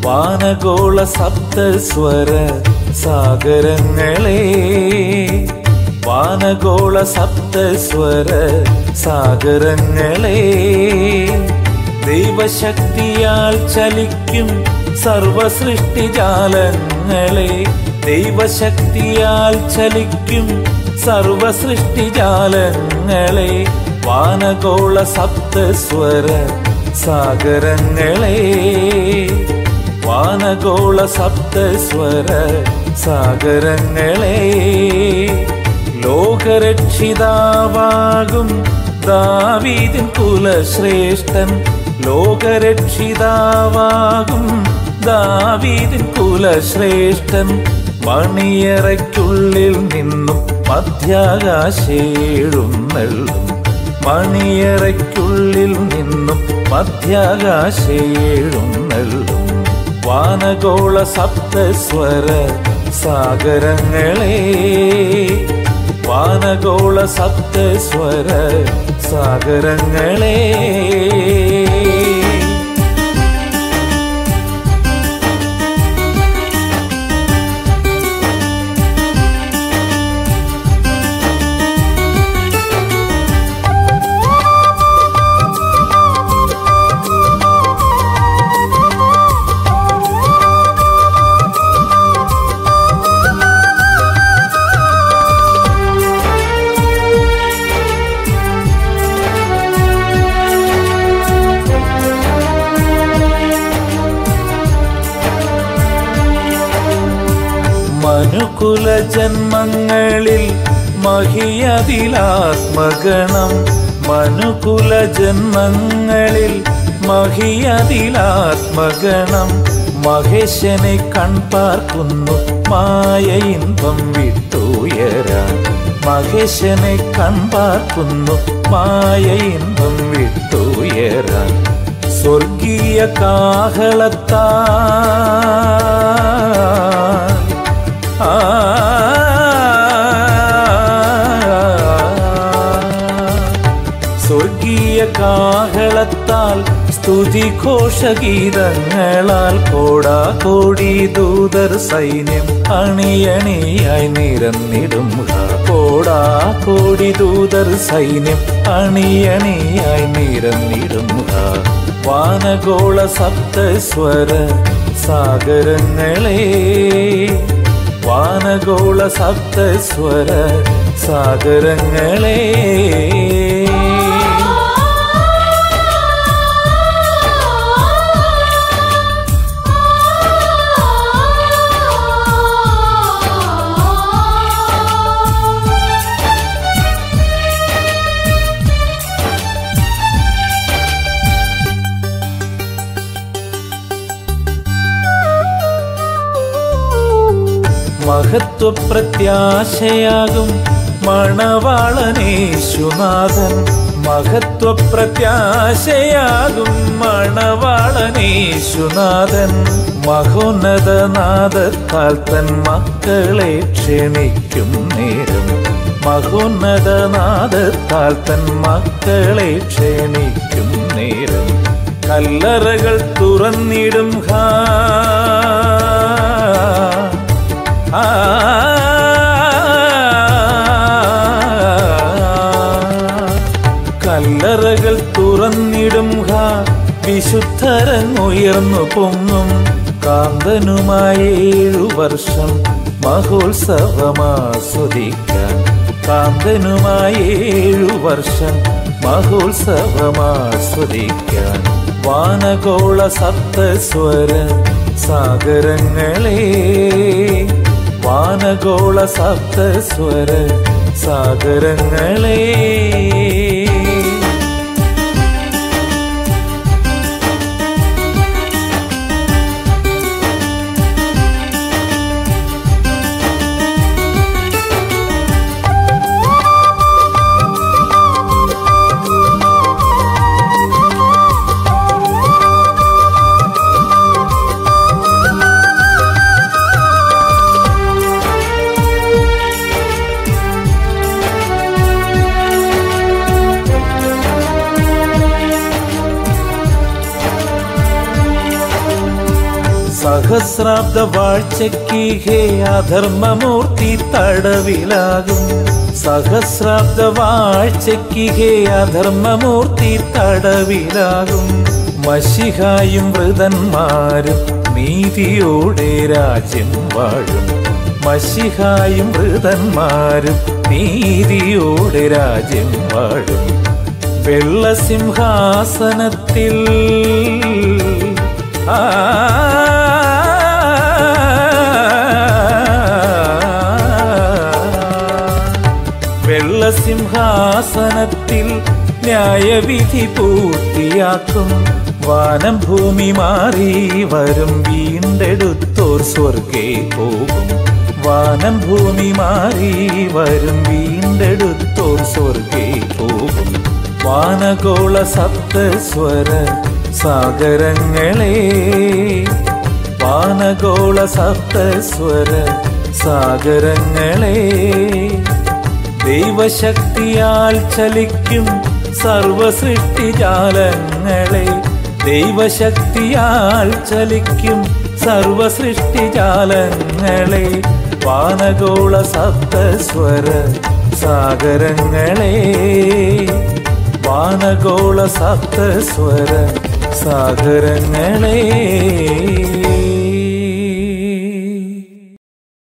വാനഗോള സപ്തസ്വര സാഗരങ്ങളെ വാനഗോള സപ്തസ്വര സാഗരങ്ങളെ ദൈവശക്തിയാൽ ചലിക്കും സർവസൃഷ്ടിജാലങ്ങളെ ദൈവശക്തിയാൽ ചലിക്കും സർവസൃഷ്ടിജാലങ്ങളെ വാനഗോള സപ്തസ്വര സാഗരങ്ങളെ വാനഗോള സപ്തസ്വര സാഗരങ്ങളെ ലോകരക്ഷിതാവാകും ദാവീദിൻ കുലശ്രേഷ്ഠൻ ലോകരക്ഷിതാവാകും ദാവീദിൻ കുലശ്രേഷ്ഠൻ മണിയറയ്ക്കുള്ളിൽ നിന്നും മധ്യാകാശേഴുന്നള്ളും മണിയറയ്ക്കുള്ളിൽ നിന്നും മധ്യാകാശേഴുന്നള്ളും വാനഗോള സപ്തസ്വര സാഗരങ്ങളെ വാനഗോള സപ്തസ്വര സാഗരങ്ങളെ മനുകുല ജന്മങ്ങളിൽ മഹിയതിലാത്മഗണം മനുകുല ജന്മങ്ങളിൽ മഹിയതിലാത്മഗണം മഹേശനെ കൺപാർക്കുന്നു മായ ഇൻപം വിട്ടുയരാൻ മഹേശനെ കൺപാർക്കുന്നു മായ ഇൻപം വിട്ടുയരാൻ സ്വർഗീയ കാഹളത്താ ആ സ്വർഗീയ കാഹളത്താൽ സ്തുതി ഘോഷഗീതങ്ങളാൽ കോടാ കോടി ദൂതർ സൈന്യം അണിയണിയായി നിരന്നിടും കോടാ കോടി ദൂതർ സൈന്യം അണിയണിയായി നിരന്നിടും വാനഗോള സപ്തസ്വര സാഗരങ്ങളെ വാനഗോള സപ്തസ്വര സാഗരങ്ങളെ മഹത്വ പ്രത്യാശയാകും മണവാളനേശുനാഥൻ മഹത്വ പ്രത്യാശയാകും മണവാളനേശുനാഥൻ മഹോന്നതനാഥത്താൽ തൻ മക്കളെ ക്ഷണിക്കും നേരം മഹോന്നതനാഥത്താൽ തൻ മക്കളെ ക്ഷണിക്കും നേരം കല്ലറകൾ തുറന്നിടും ഹാ ആ കല്ലറകൾ തുറന്നിടും ഹാ വിശുദ്ധരങ്ങുയർന്നു പൊങ്ങും കാന്തനുമായി ഏഴു വർഷം മഹോത്സവമാസ്വദിക്കാൻ കാന്തനുമായി ഏഴു വർഷം മഹോത്സവമാസ്വദിക്കാൻ വാനഗോള സപ്തസ്വര സാഗരങ്ങളെ വാനഗോള സപ്തസ്വര സാഗരങ്ങളെ സഹസ്രാബ്ദ വാഴ്ചയ്ക്ക് ഹേ അധർമ്മമൂർത്തി തടവിലാകും സഹസ്രാബ്ദ വാഴ്ചയ്ക്ക് ഹേ അധർമ്മമൂർത്തി തടവിലാകും മഷിഹായും വൃതന്മാരും നീതിയോടെ രാജ്യം വാഴും മഷിഹായും വൃതന്മാരും നീതിയോടെ രാജ്യം വാഴും വെള്ളസിംഹാസനത്തിൽ ആ വെള്ളസിംഹാസനത്തിൽ ന്യായവിധി പൂർത്തിയാക്കും വാനം ഭൂമി മാറി വരും വീണ്ടെടുത്തോർ സ്വർഗേ പോകും വാനം ഭൂമി മാറി വരും വീണ്ടെടുത്തോർ സ്വർഗേ പോകും വാനഗോള സപ്തസ്വര സാഗരങ്ങളെ വാനഗോള സപ്തസ്വര സാഗരങ്ങളെ ദൈവശക്തിയാൽ ചലിക്കും സർവസൃഷ്ടിജാലങ്ങളെ ദൈവശക്തിയാൽ ചലിക്കും സർവസൃഷ്ടിജാലങ്ങളെ വാനഗോള സപ്തസ്വര സാഗരങ്ങളെ വാനഗോള സപ്തസ്വര സാഗരങ്ങളെ